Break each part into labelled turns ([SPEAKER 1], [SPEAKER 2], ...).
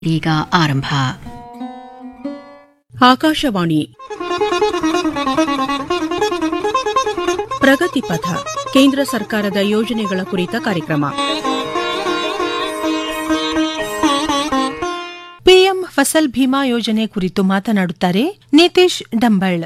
[SPEAKER 1] ಈಗ ಆರಂಭ
[SPEAKER 2] ಆಕಾಶವಾಣಿ ಪ್ರಗತಿ ಪಥ ಕೇಂದ್ರ ಸರ್ಕಾರದ ಯೋಜನೆಗಳ ಕುರಿತ ಕಾರ್ಯಕ್ರಮ
[SPEAKER 3] ಪಿಎಂ ಫಸಲ್ ಭೀಮಾ ಯೋಜನೆ ಕುರಿತು ಮಾತನಾಡುತ್ತಾರೆ ನಿತೀಶ್ ಡಂಬಳ್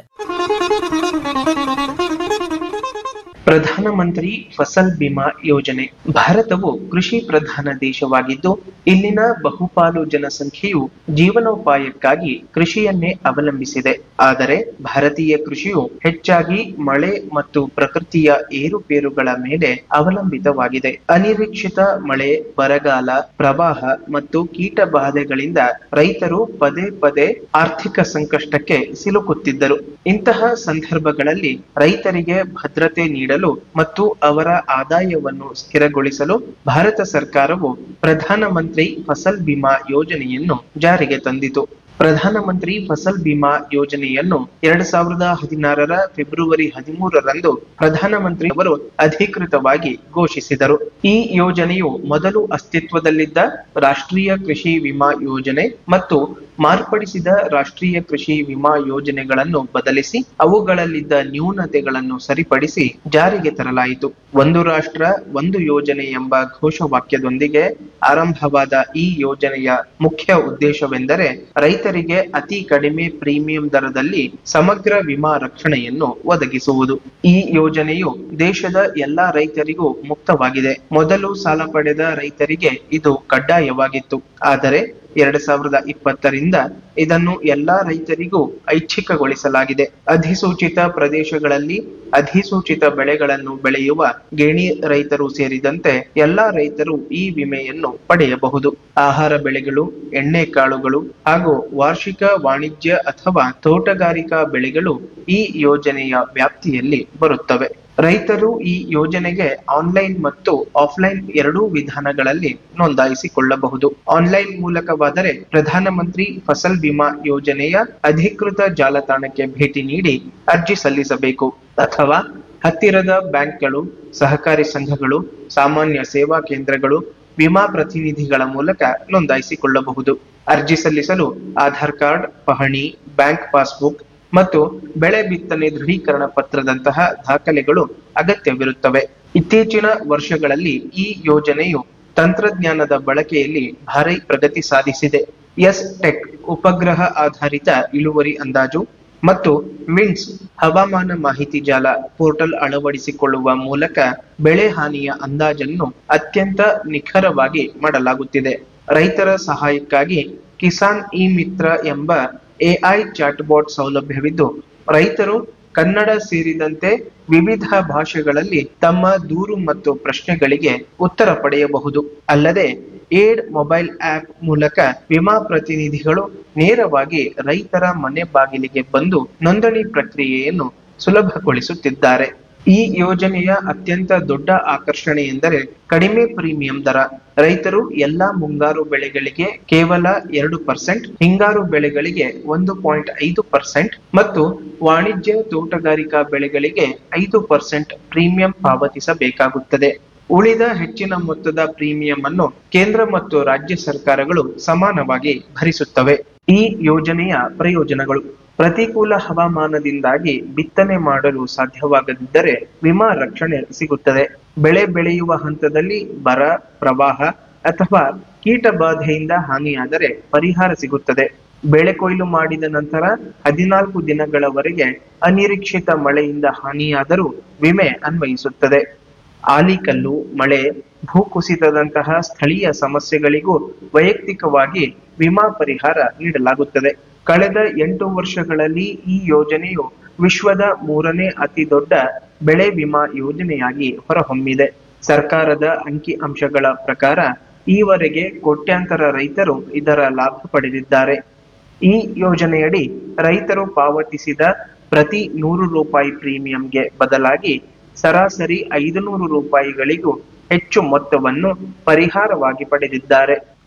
[SPEAKER 4] ಪ್ರಧಾನಮಂತ್ರಿ ಫಸಲ್ ಬಿಮಾ ಯೋಜನೆ ಭಾರತವು ಕೃಷಿ ಪ್ರಧಾನ ದೇಶವಾಗಿದ್ದು ಇಲ್ಲಿನ ಬಹುಪಾಲು ಜನಸಂಖ್ಯೆಯು ಜೀವನೋಪಾಯಕ್ಕಾಗಿ ಕೃಷಿಯನ್ನೇ ಅವಲಂಬಿಸಿದೆ ಆದರೆ ಭಾರತೀಯ ಕೃಷಿಯು ಹೆಚ್ಚಾಗಿ ಮಳೆ ಮತ್ತು ಪ್ರಕೃತಿಯ ಏರುಪೇರುಗಳ ಮೇಲೆ ಅವಲಂಬಿತವಾಗಿದೆ ಅನಿರೀಕ್ಷಿತ ಮಳೆ ಬರಗಾಲ ಪ್ರವಾಹ ಮತ್ತು ಕೀಟ ಬಾಧೆಗಳಿಂದ ರೈತರು ಪದೇ ಪದೇ ಆರ್ಥಿಕ ಸಂಕಷ್ಟಕ್ಕೆ ಸಿಲುಕುತ್ತಿದ್ದರು ಇಂತಹ ಸಂದರ್ಭಗಳಲ್ಲಿ ರೈತರಿಗೆ ಭದ್ರತೆ ನೀಡಲು ಮತ್ತು ಅವರ ಆದಾಯವನ್ನು ಸ್ಥಿರಗೊಳಿಸಲು ಭಾರತ ಸರ್ಕಾರವು ಪ್ರಧಾನಮಂತ್ರಿ ಫಸಲ್ ಬಿಮಾ ಯೋಜನೆಯನ್ನು ಜಾರಿಗೆ ತಂದಿತು ಪ್ರಧಾನಮಂತ್ರಿ ಫಸಲ್ ಬಿಮಾ ಯೋಜನೆಯನ್ನು ಎರಡ್ ಸಾವಿರದ ಹದಿನಾರರ ಫೆಬ್ರವರಿ ಹದಿಮೂರರಂದು ಪ್ರಧಾನಮಂತ್ರಿ ಅವರು ಅಧಿಕೃತವಾಗಿ ಘೋಷಿಸಿದರು ಈ ಯೋಜನೆಯು ಮೊದಲು ಅಸ್ತಿತ್ವದಲ್ಲಿದ್ದ ರಾಷ್ಟ್ರೀಯ ಕೃಷಿ ವಿಮಾ ಯೋಜನೆ ಮತ್ತು ಮಾರ್ಪಡಿಸಿದ ರಾಷ್ಟ್ರೀಯ ಕೃಷಿ ವಿಮಾ ಯೋಜನೆಗಳನ್ನು ಬದಲಿಸಿ ಅವುಗಳಲ್ಲಿದ್ದ ನ್ಯೂನತೆಗಳನ್ನು ಸರಿಪಡಿಸಿ ಜಾರಿಗೆ ತರಲಾಯಿತು ಒಂದು ರಾಷ್ಟ್ರ ಒಂದು ಯೋಜನೆ ಎಂಬ ಘೋಷವಾಕ್ಯದೊಂದಿಗೆ ಆರಂಭವಾದ ಈ ಯೋಜನೆಯ ಮುಖ್ಯ ಉದ್ದೇಶವೆಂದರೆ ರೈತರಿಗೆ ಅತಿ ಕಡಿಮೆ ಪ್ರೀಮಿಯಂ ದರದಲ್ಲಿ ಸಮಗ್ರ ವಿಮಾ ರಕ್ಷಣೆಯನ್ನು ಒದಗಿಸುವುದು ಈ ಯೋಜನೆಯು ದೇಶದ ಎಲ್ಲಾ ರೈತರಿಗೂ ಮುಕ್ತವಾಗಿದೆ ಮೊದಲು ಸಾಲ ಪಡೆದ ರೈತರಿಗೆ ಇದು ಕಡ್ಡಾಯವಾಗಿತ್ತು ಆದರೆ ಎರಡ್ ಸಾವಿರದ ಇಪ್ಪತ್ತರಿಂದ ಇದನ್ನು ಎಲ್ಲಾ ರೈತರಿಗೂ ಐಚ್ಛಿಕಗೊಳಿಸಲಾಗಿದೆ ಅಧಿಸೂಚಿತ ಪ್ರದೇಶಗಳಲ್ಲಿ ಅಧಿಸೂಚಿತ ಬೆಳೆಗಳನ್ನು ಬೆಳೆಯುವ ಗೇಣಿ ರೈತರು ಸೇರಿದಂತೆ ಎಲ್ಲಾ ರೈತರು ಈ ವಿಮೆಯನ್ನು ಪಡೆಯಬಹುದು ಆಹಾರ ಬೆಳೆಗಳು ಎಣ್ಣೆಕಾಳುಗಳು ಹಾಗೂ ವಾರ್ಷಿಕ ವಾಣಿಜ್ಯ ಅಥವಾ ತೋಟಗಾರಿಕಾ ಬೆಳೆಗಳು ಈ ಯೋಜನೆಯ ವ್ಯಾಪ್ತಿಯಲ್ಲಿ ಬರುತ್ತವೆ ರೈತರು ಈ ಯೋಜನೆಗೆ ಆನ್ಲೈನ್ ಮತ್ತು ಆಫ್ಲೈನ್ ಎರಡೂ ವಿಧಾನಗಳಲ್ಲಿ ನೋಂದಾಯಿಸಿಕೊಳ್ಳಬಹುದು ಆನ್ಲೈನ್ ಮೂಲಕವಾದರೆ ಪ್ರಧಾನಮಂತ್ರಿ ಫಸಲ್ ಬಿಮಾ ಯೋಜನೆಯ ಅಧಿಕೃತ ಜಾಲತಾಣಕ್ಕೆ ಭೇಟಿ ನೀಡಿ ಅರ್ಜಿ ಸಲ್ಲಿಸಬೇಕು ಅಥವಾ ಹತ್ತಿರದ ಬ್ಯಾಂಕ್ಗಳು ಸಹಕಾರಿ ಸಂಘಗಳು ಸಾಮಾನ್ಯ ಸೇವಾ ಕೇಂದ್ರಗಳು ವಿಮಾ ಪ್ರತಿನಿಧಿಗಳ ಮೂಲಕ ನೋಂದಾಯಿಸಿಕೊಳ್ಳಬಹುದು ಅರ್ಜಿ ಸಲ್ಲಿಸಲು ಆಧಾರ್ ಕಾರ್ಡ್ ಪಹಣಿ ಬ್ಯಾಂಕ್ ಪಾಸ್ಬುಕ್ ಮತ್ತು ಬೆಳೆ ಬಿತ್ತನೆ ದೃಢೀಕರಣ ಪತ್ರದಂತಹ ದಾಖಲೆಗಳು ಅಗತ್ಯವಿರುತ್ತವೆ ಇತ್ತೀಚಿನ ವರ್ಷಗಳಲ್ಲಿ ಈ ಯೋಜನೆಯು ತಂತ್ರಜ್ಞಾನದ ಬಳಕೆಯಲ್ಲಿ ಭಾರಿ ಪ್ರಗತಿ ಸಾಧಿಸಿದೆ ಎಸ್ ಟೆಕ್ ಉಪಗ್ರಹ ಆಧಾರಿತ ಇಳುವರಿ ಅಂದಾಜು ಮತ್ತು ವಿಂಡ್ಸ್ ಹವಾಮಾನ ಮಾಹಿತಿ ಜಾಲ ಪೋರ್ಟಲ್ ಅಳವಡಿಸಿಕೊಳ್ಳುವ ಮೂಲಕ ಬೆಳೆ ಹಾನಿಯ ಅಂದಾಜನ್ನು ಅತ್ಯಂತ ನಿಖರವಾಗಿ ಮಾಡಲಾಗುತ್ತಿದೆ ರೈತರ ಸಹಾಯಕ್ಕಾಗಿ ಕಿಸಾನ್ ಇ ಮಿತ್ರ ಎಂಬ ಎಐ ಚಾಟ್ಬಾಟ್ ಸೌಲಭ್ಯವಿದ್ದು ರೈತರು ಕನ್ನಡ ಸೇರಿದಂತೆ ವಿವಿಧ ಭಾಷೆಗಳಲ್ಲಿ ತಮ್ಮ ದೂರು ಮತ್ತು ಪ್ರಶ್ನೆಗಳಿಗೆ ಉತ್ತರ ಪಡೆಯಬಹುದು ಅಲ್ಲದೆ ಏಡ್ ಮೊಬೈಲ್ ಆಪ್ ಮೂಲಕ ವಿಮಾ ಪ್ರತಿನಿಧಿಗಳು ನೇರವಾಗಿ ರೈತರ ಮನೆ ಬಾಗಿಲಿಗೆ ಬಂದು ನೋಂದಣಿ ಪ್ರಕ್ರಿಯೆಯನ್ನು ಸುಲಭಗೊಳಿಸುತ್ತಿದ್ದಾರೆ ಈ ಯೋಜನೆಯ ಅತ್ಯಂತ ದೊಡ್ಡ ಆಕರ್ಷಣೆ ಎಂದರೆ ಕಡಿಮೆ ಪ್ರೀಮಿಯಂ ದರ ರೈತರು ಎಲ್ಲಾ ಮುಂಗಾರು ಬೆಳೆಗಳಿಗೆ ಕೇವಲ ಎರಡು ಪರ್ಸೆಂಟ್ ಹಿಂಗಾರು ಬೆಳೆಗಳಿಗೆ ಒಂದು ಪಾಯಿಂಟ್ ಐದು ಪರ್ಸೆಂಟ್ ಮತ್ತು ವಾಣಿಜ್ಯ ತೋಟಗಾರಿಕಾ ಬೆಳೆಗಳಿಗೆ ಐದು ಪರ್ಸೆಂಟ್ ಪ್ರೀಮಿಯಂ ಪಾವತಿಸಬೇಕಾಗುತ್ತದೆ ಉಳಿದ ಹೆಚ್ಚಿನ ಮೊತ್ತದ ಪ್ರೀಮಿಯಂ ಅನ್ನು ಕೇಂದ್ರ ಮತ್ತು ರಾಜ್ಯ ಸರ್ಕಾರಗಳು ಸಮಾನವಾಗಿ ಭರಿಸುತ್ತವೆ ಈ ಯೋಜನೆಯ ಪ್ರಯೋಜನಗಳು ಪ್ರತಿಕೂಲ ಹವಾಮಾನದಿಂದಾಗಿ ಬಿತ್ತನೆ ಮಾಡಲು ಸಾಧ್ಯವಾಗದಿದ್ದರೆ ವಿಮಾ ರಕ್ಷಣೆ ಸಿಗುತ್ತದೆ ಬೆಳೆ ಬೆಳೆಯುವ ಹಂತದಲ್ಲಿ ಬರ ಪ್ರವಾಹ ಅಥವಾ ಕೀಟ ಬಾಧೆಯಿಂದ ಹಾನಿಯಾದರೆ ಪರಿಹಾರ ಸಿಗುತ್ತದೆ ಬೆಳೆ ಕೊಯ್ಲು ಮಾಡಿದ ನಂತರ ಹದಿನಾಲ್ಕು ದಿನಗಳವರೆಗೆ ಅನಿರೀಕ್ಷಿತ ಮಳೆಯಿಂದ ಹಾನಿಯಾದರೂ ವಿಮೆ ಅನ್ವಯಿಸುತ್ತದೆ ಆಲಿಕಲ್ಲು ಮಳೆ ಭೂಕುಸಿತದಂತಹ ಸ್ಥಳೀಯ ಸಮಸ್ಯೆಗಳಿಗೂ ವೈಯಕ್ತಿಕವಾಗಿ ವಿಮಾ ಪರಿಹಾರ ನೀಡಲಾಗುತ್ತದೆ ಕಳೆದ ಎಂಟು ವರ್ಷಗಳಲ್ಲಿ ಈ ಯೋಜನೆಯು ವಿಶ್ವದ ಮೂರನೇ ಅತಿ ದೊಡ್ಡ ಬೆಳೆ ವಿಮಾ ಯೋಜನೆಯಾಗಿ ಹೊರಹೊಮ್ಮಿದೆ ಸರ್ಕಾರದ ಅಂಕಿ ಅಂಶಗಳ ಪ್ರಕಾರ ಈವರೆಗೆ ಕೋಟ್ಯಾಂತರ ರೈತರು ಇದರ ಲಾಭ ಪಡೆದಿದ್ದಾರೆ ಈ ಯೋಜನೆಯಡಿ ರೈತರು ಪಾವತಿಸಿದ ಪ್ರತಿ ನೂರು ರೂಪಾಯಿ ಪ್ರೀಮಿಯಂಗೆ ಬದಲಾಗಿ ಸರಾಸರಿ ಐದುನೂರು ರೂಪಾಯಿಗಳಿಗೂ ಹೆಚ್ಚು ಮೊತ್ತವನ್ನು ಪರಿಹಾರವಾಗಿ ಪಡೆದಿದ್ದಾರೆ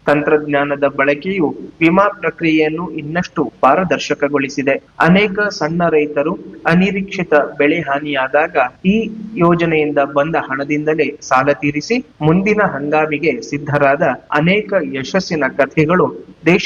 [SPEAKER 4] ತಂತ್ರಜ್ಞಾನದ ಬಳಕೆಯು ವಿಮಾ ಪ್ರಕ್ರಿಯೆಯನ್ನು ಇನ್ನಷ್ಟು ಪಾರದರ್ಶಕಗೊಳಿಸಿದೆ ಅನೇಕ ಸಣ್ಣ ರೈತರು ಅನಿರೀಕ್ಷಿತ ಬೆಳೆ ಹಾನಿಯಾದಾಗ ಈ ಯೋಜನೆಯಿಂದ ಬಂದ ಹಣದಿಂದಲೇ ಸಾಲ ತೀರಿಸಿ ಮುಂದಿನ ಹಂಗಾಮಿಗೆ ಸಿದ್ಧರಾದ ಅನೇಕ ಯಶಸ್ಸಿನ ಕಥೆಗಳು ದೇಶ